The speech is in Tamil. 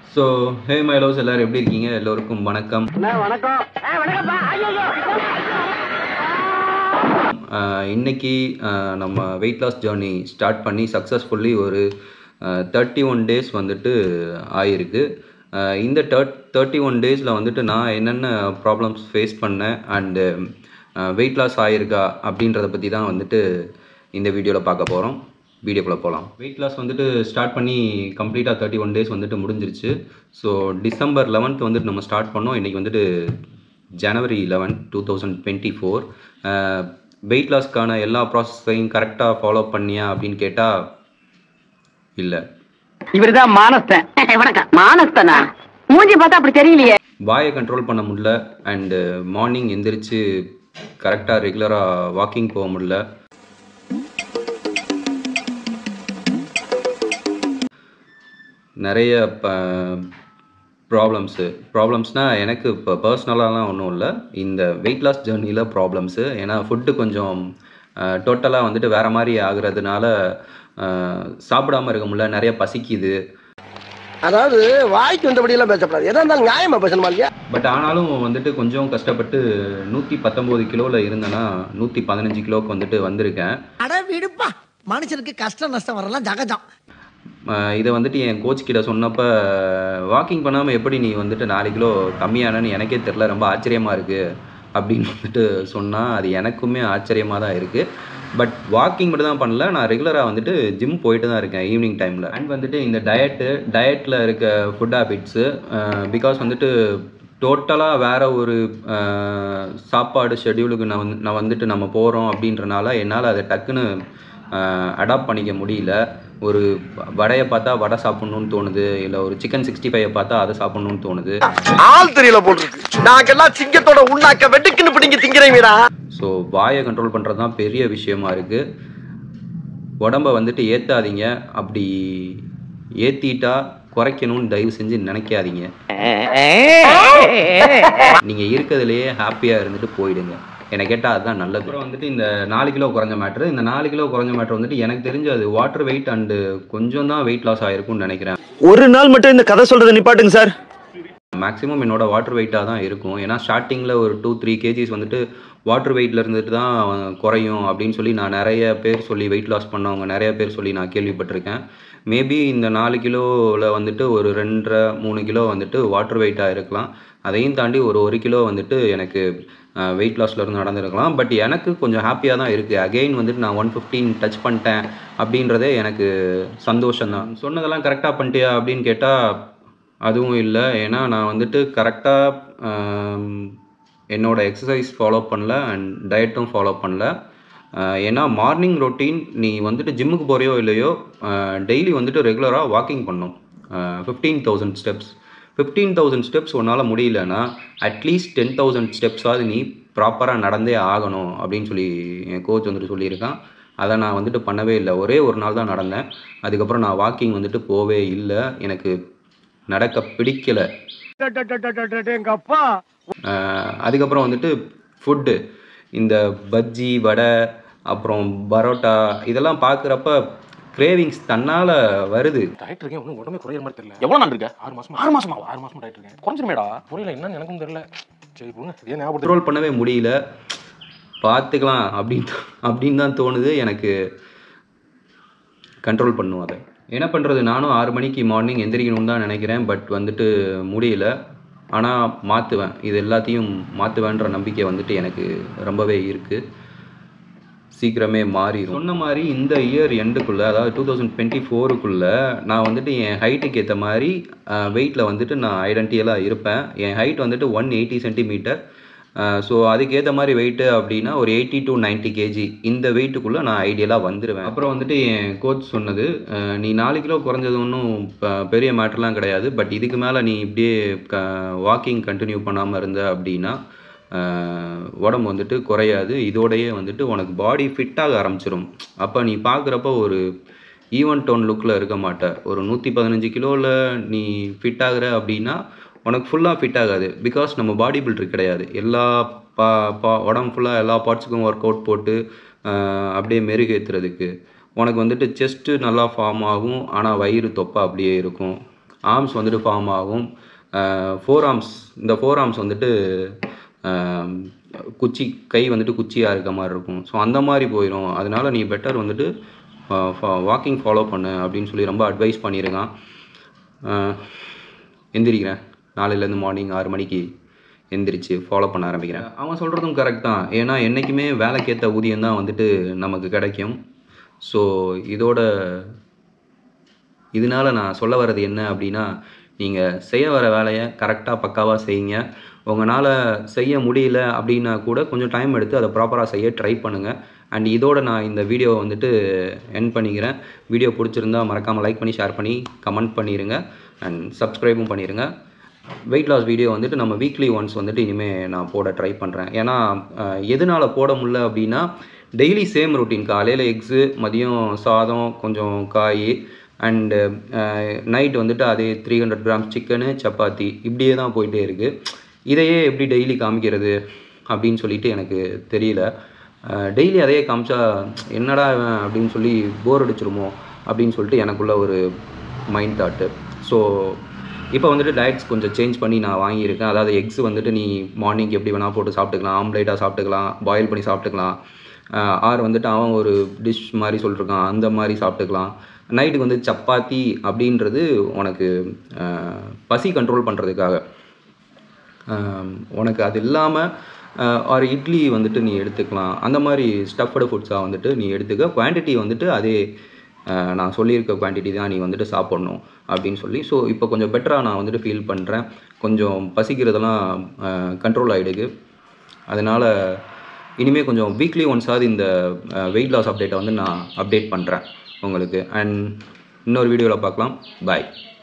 ஸோ ஹே மை லவ்ஸ் எல்லோரும் எப்படி இருக்கீங்க எல்லோருக்கும் வணக்கம் வணக்கம் வணக்கம்ப்பா ஐயோ ஆஹ் இன்னைக்கு ஆஹ் நம்ம வெயிட் லாஸ் ஜேர்னி ஸ்டார்ட் பண்ணி சக்ஸஸ்ஃபுல்லி ஒரு தேர்ட்டி ஒன் டேஸ் வந்துட்டு ஆயிருக்கு ஆஹ் இந்த தேர்ட் தேர்ட்டி ஒன் டேஸில் வந்துட்டு நான் என்னென்ன ப்ராப்ளம்ஸ் ஃபேஸ் பண்ணேன் அண்டு வெயிட் லாஸ் ஆயிருக்கா அப்படின்றத பற்றி தான் வந்துட்டு இந்த வீடியோவில் பார்க்க போகிறோம் வீடியோக்குள்ளே போகலாம் வெயிட் லாஸ் வந்துட்டு ஸ்டார்ட் பண்ணி கம்ப்ளீட்டாக தேர்ட்டி ஒன் டேஸ் வந்துட்டு முடிஞ்சிருச்சு ஸோ டிசம்பர் லெவன்த் வந்துட்டு நம்ம ஸ்டார்ட் பண்ணோம் இன்றைக்கி வந்துட்டு ஜனவரி eleven two thousand twenty four weight லாஸ்க்கான எல்லா ப்ராசஸையும் கரெக்டாக ஃபாலோ பண்ணியா அப்படின்னு கேட்டால் இல்லை இவருதான் மானஸ்தன் வணக்கம் மானஸ்தனா மூஞ்சி பார்த்தா அப்படி தெரியலையே வாயை கண்ட்ரோல் பண்ண முடியல அண்டு மார்னிங் எந்திரிச்சு கரெக்டாக ரெகுலராக வாக்கிங் போக முடியல நிறைய ப ப்ராப்ளம்ஸு ப்ராப்ளம்ஸ்னால் எனக்கு இப்போ பர்சனலாலாம் ஒன்றும் இல்லை இந்த வெயிட் லாஸ் ஜேர்னியில் ப்ராப்ளம்ஸு ஏன்னா ஃபுட்டு கொஞ்சம் டோட்டலாக வந்துட்டு வேறு மாதிரி ஆகுறதுனால அஹ், சாப்பிடாம இருக்க முடியல நிறைய பசிக்குது அதாவது வாய்க்கு வந்தபடி எல்லாம் பேசக்கூடாது எதா இருந்தாலும் நியாயமா பேசணுமா இல்லையா பட் ஆனாலும் வந்துட்டு கொஞ்சம் கஷ்டப்பட்டு நூற்றி பத்தொம்போது கிலோவில் இருந்தேன்னா நூற்றி பதினஞ்சு கிலோவுக்கு வந்துட்டு வந்திருக்கேன் அட விடுப்பா மனுஷனுக்கு கஷ்டம் நஷ்டம் வரலாம் ஜகஜம் அஹ் இதை வந்துட்டு என் கோச் கிட்ட சொன்னப்ப வாக்கிங் பண்ணாமல் எப்படி நீ வந்துட்டு நாலு கிலோ கம்மியானன்னு எனக்கே தெரில ரொம்ப ஆச்சரியமாக இருக்குது அப்படின்னு வந்துட்டு சொன்னால் அது எனக்குமே ஆச்சரியமாக தான் இருக்குது பட் வாக்கிங் மட்டும் தான் பண்ணல நான் ரெகுலராக வந்துட்டு ஜிம் போயிட்டு தான் இருக்கேன் ஈவினிங் டைமில் அண்ட் வந்துட்டு இந்த டயட்டு டயட்டில் இருக்க ஃபுட் ஹேபிட்ஸு பிகாஸ் வந்துட்டு டோட்டலாக வேற ஒரு அஹ், சாப்பாடு ஷெட்யூலுக்கு நான் வந்து நான் வந்துட்டு நம்ம போகிறோம் அப்படின்றனால என்னால் அதை டக்குன்னு அடாப்ட் பண்ணிக்க முடியல ஒரு வடையை பார்த்தா வடை சாப்பிட்ணுன்னு தோணுது இல்லை ஒரு சிக்கன் சிக்ஸ்டி ஃபைவை பார்த்தா அதை சாப்பிட்ணுன்னு தோணுது ஆள் தெரியல போல் இருக்கு நாங்கெல்லாம் சிங்கத்தோட உண்ணாக்க வெட்டுக்குன்னு பிடிங்க திங்கிறீங்கடா ஸோ வாயை கண்ட்ரோல் பண்ணுறது தான் பெரிய விஷயமா இருக்குது உடம்ப வந்துட்டு ஏற்றாதீங்க அப்படி ஏற்றிட்டா குறைக்கணும்னு தயவு செஞ்சு நினைக்காதீங்க நீங்கள் இருக்கிறதுலையே ஹாப்பியாக இருந்துட்டு போயிடுங்க என்னை கேட்டால் அதுதான் நல்லது அப்புறம் வந்துட்டு இந்த நாலு கிலோ குறைஞ்ச மேட்ரு இந்த நாலு கிலோ குறைஞ்ச மேட்ரு வந்துட்டு எனக்கு தெரிஞ்சு அது வாட்டர் வெயிட் அண்டு கொஞ்சம் தான் வெயிட் லாஸ் ஆயிருக்கும்னு நினைக்கிறேன் ஒரு நாள் மட்டும் இந்த கதை சொல்றதை நிப்பாட்டுங்க சார் மேக்ஸிமம் என்னோட வாட்டர் வெயிட்டாக தான் இருக்கும் ஏன்னா ஸ்டார்டிங்கில் ஒரு டூ த்ரீ கேஜிஸ் வந்துட்டு வாட்டர் வெயிட்டில் இருந்துட்டு தான் குறையும் அப்படின்னு சொல்லி நான் நிறைய பேர் சொல்லி வெயிட் லாஸ் பண்ணவங்க நிறைய பேர் சொல்லி நான் கேள்விப்பட்டிருக்கேன் மேபி இந்த நாலு கிலோவில் வந்துட்டு ஒரு ரெண்டரை மூணு கிலோ வந்துட்டு வாட்டர் வெயிட்டாக இருக்கலாம் அதையும் தாண்டி ஒரு ஒரு கிலோ வந்துட்டு எனக்கு வெயிட் லாஸில் இருந்து நடந்திருக்கலாம் பட் எனக்கு கொஞ்சம் ஹாப்பியாக தான் இருக்குது அகெயின் வந்துட்டு நான் ஒன் ஃபிஃப்டீன் டச் பண்ணிட்டேன் அப்படின்றதே எனக்கு சந்தோஷம் தான் சொன்னதெல்லாம் கரெக்டாக பண்ணிட்டியா அப்படின்னு கேட்டால் அதுவும் இல்லை ஏன்னா நான் வந்துட்டு கரெக்டாக என்னோட எக்ஸசைஸ் ஃபாலோ பண்ணல அண்ட் டயட்டும் ஃபாலோ பண்ணல ஆஹ் ஏன்னா மார்னிங் ரொட்டீன் நீ வந்துட்டு ஜிம்முக்கு போறியோ இல்லையோ டெய்லி வந்துட்டு ரெகுலராக வாக்கிங் பண்ணும் fifteen thousand steps fifteen thousand steps உன்னால் முடியலன்னா அட்லீஸ்ட் டென் தௌசண்ட் ஸ்டெப்ஸாவது நீ ப்ராப்பராக நடந்தே ஆகணும் அப்படின்னு சொல்லி என் கோச் வந்துட்டு சொல்லியிருக்கான் அதை நான் வந்துட்டு பண்ணவே இல்லை ஒரே ஒரு நாள் தான் நடந்தேன் அதுக்கப்புறம் நான் வாக்கிங் வந்துட்டு போவே இல்லை எனக்கு நடக்க பிடிக்கல எங்க அப்பா ஆஹ் அதுக்கப்புறம் வந்துட்டு ஃபுட்டு இந்த பஜ்ஜி வடை அப்புறம் பரோட்டா இதெல்லாம் பார்க்குறப்ப கிரேவிங்ஸ் தன்னால் வருது டயட் இருக்கேன் ஒன்றும் உடம்பே குறையிற மாதிரி தெரியல எவ்வளோ நாள் இருக்க ஆறு மாசமா ஆறு மாசமா ஆறு மாசமா டயட் இருக்கேன் குறைஞ்சிருமேடா புரியல என்னன்னு எனக்கும் தெரியல சரி போங்க ஏன் ஞாபகம் கண்ட்ரோல் பண்ணவே முடியல பார்த்துக்கலாம் அப்படின்னு அப்படின்னு தான் தோணுது எனக்கு கண்ட்ரோல் பண்ணும் அதை என்ன பண்ணுறது நானும் ஆறு மணிக்கு மார்னிங் எந்திரிக்கணும்னு தான் நினைக்கிறேன் பட் வந்துட்டு முடியல ஆனால் மாற்றுவேன் இது எல்லாத்தையும் மாற்றுவேன்ற நம்பிக்கை வந்துட்டு எனக்கு ரொம்பவே இருக்குது சீக்கிரமே மாறிடும் சொன்ன மாதிரி இந்த இயர் எண்டுக்குள்ளே அதாவது டூ தௌசண்ட் டுவெண்ட்டி ஃபோருக்குள்ளே நான் வந்துட்டு என் ஹைட்டுக்கு ஏற்ற மாதிரி வெயிட்டில் வந்துட்டு நான் ஐடென்டியலாக இருப்பேன் என் ஹைட் வந்துட்டு ஒன் எயிட்டி சென்டிமீட்டர் ஸோ அதுக்கேற்ற மாதிரி வெயிட்டு அப்படின்னா ஒரு எயிட்டி டு 90 கேஜி இந்த வெயிட்டுக்குள்ளே நான் ஐடியலாக வந்துடுவேன் அப்புறம் வந்துட்டு என் கோச் சொன்னது அஹ், நீ நாலு கிலோ குறைஞ்சது ஒன்றும் பெரிய மேட்டர்லாம் கிடையாது பட் இதுக்கு மேலே நீ இப்படியே க வாக்கிங் கண்டினியூ பண்ணாமல் இருந்த அப்படின்னா ஆஹ் உடம்பு வந்துட்டு குறையாது இதோடயே வந்துட்டு உனக்கு பாடி ஃபிட்டாக ஆரம்பிச்சிடும் அப்போ நீ பார்க்குறப்ப ஒரு ஈவன் டோன் லுக்கில் இருக்க மாட்ட ஒரு நூற்றி பதினஞ்சு கிலோவில் நீ ஃபிட் ஆகுற அப்படின்னா உனக்கு ஃபுல்லாக ஃபிட் ஆகாது பிகாஸ் நம்ம பாடி பில்டர் கிடையாது எல்லா பா பா உடம்பு ஃபுல்லாக எல்லா பார்ட்ஸுக்கும் ஒர்க் அவுட் போட்டு ஆஹ் அப்படியே மெருகேற்றுறதுக்கு உனக்கு வந்துட்டு செஸ்ட்டு நல்லா ஃபார்ம் ஆகும் ஆனால் வயிறு தொப்பை அப்படியே இருக்கும் ஆர்ம்ஸ் வந்துட்டு ஃபார்ம் ஆகும் ஃபோர் ஆர்ம்ஸ் இந்த ஃபோர் ஆர்ம்ஸ் வந்துட்டு ஆஹ், குச்சி கை வந்துட்டு குச்சியாக இருக்க மாதிரி இருக்கும் ஸோ அந்த மாதிரி போயிடும் அதனால நீ பெட்டர் வந்துட்டு வாக்கிங் ஃபாலோ பண்ணு அப்படின்னு சொல்லி ரொம்ப அட்வைஸ் பண்ணியிருக்கான் ஆஹ், எந்திரிக்கிறேன் நாளையிலேருந்து மார்னிங் ஆறு மணிக்கு எந்திரிச்சு ஃபாலோ பண்ண ஆரம்பிக்கிறேன் அவன் சொல்கிறதும் கரெக்ட் தான் ஏன்னா என்றைக்குமே வேலைக்கேற்ற ஊதியம் தான் வந்துட்டு நமக்கு கிடைக்கும் ஸோ இதோட இதனால நான் சொல்ல வர்றது என்ன அப்படின்னா நீங்கள் செய்ய வர வேலையை கரெக்டாக பக்காவாக செய்யுங்க உங்களால் செய்ய முடியல அப்படின்னா கூட கொஞ்சம் டைம் எடுத்து அதை ப்ராப்பராக செய்ய ட்ரை பண்ணுங்கள் அண்ட் இதோட நான் இந்த வீடியோவை வந்துட்டு என் பண்ணிக்கிறேன் வீடியோ பிடிச்சிருந்தா மறக்காமல் லைக் பண்ணி ஷேர் பண்ணி கமெண்ட் பண்ணிடுங்க அண்ட் சப்ஸ்கிரைபும் பண்ணிடுங்க வெயிட் லாஸ் வீடியோ வந்துட்டு நம்ம வீக்லி ஒன்ஸ் வந்துட்டு இனிமேல் நான் போட ட்ரை பண்ணுறேன் ஏன்னா அஹ், எதனால போட முடியல அப்படின்னா டெய்லி சேம் ரொட்டீன் காலையில் எக்ஸு மதியம் சாதம் கொஞ்சம் காய் அண்டு நைட் வந்துட்டு அதே த்ரீ ஹண்ட்ரட் கிராம்ஸ் சிக்கனு சப்பாத்தி இப்படியே தான் போயிட்டே இருக்குது இதையே எப்படி டெய்லி காமிக்கிறது அப்படின்னு சொல்லிட்டு எனக்கு தெரியல டெய்லி அதையே காமிச்சா என்னடா இவன் அப்படின்னு சொல்லி போர் அடிச்சிருமோ அப்படின்னு சொல்லிட்டு எனக்குள்ள ஒரு மைண்ட் தாட்டு ஸோ இப்போ வந்துட்டு டயட்ஸ் கொஞ்சம் சேஞ்ச் பண்ணி நான் வாங்கியிருக்கேன் அதாவது எக்ஸ் வந்துட்டு நீ மார்னிங் எப்படி வேணால் போட்டு சாப்பிட்டுக்கலாம் ஆம்லேட்டாக சாப்பிட்டுக்கலாம் பாயில் பண்ணி சாப்பிட்டுக்கலாம் ஆஹ் ஆர் வந்துட்டு அவன் ஒரு டிஷ் மாதிரி சொல்லிருக்கான் அந்த மாதிரி சாப்பிட்டுக்கலாம் நைட்டுக்கு வந்து சப்பாத்தி அப்படின்றது உனக்கு ஆஹ் பசி கண்ட்ரோல் பண்ணுறதுக்காக ஆம், உனக்கு அது இல்லாமல் ஒரு இட்லி வந்துட்டு நீ எடுத்துக்கலாம் அந்த மாதிரி ஸ்டஃப்டு ஃபுட்ஸாக வந்துட்டு நீ எடுத்துக்க குவான்டிட்டி வந்துட்டு அதே ஆஹ், நான் சொல்லியிருக்க குவான்டிட்டி தான் நீ வந்துட்டு சாப்பிட்ணும் அப்படின்னு சொல்லி ஸோ இப்போ கொஞ்சம் பெட்டராக நான் வந்துட்டு ஃபீல் பண்ணுறேன் கொஞ்சம் பசிக்கிறதெல்லாம் கண்ட்ரோல் ஆகிடுது அதனால் இனிமேல் கொஞ்சம் வீக்லி ஒன்ஸாவது இந்த வெயிட் லாஸ் அப்டேட்டை வந்து நான் அப்டேட் பண்ணுறேன் உங்களுக்கு அண்ட் இன்னொரு வீடியோவில் பார்க்கலாம் பாய்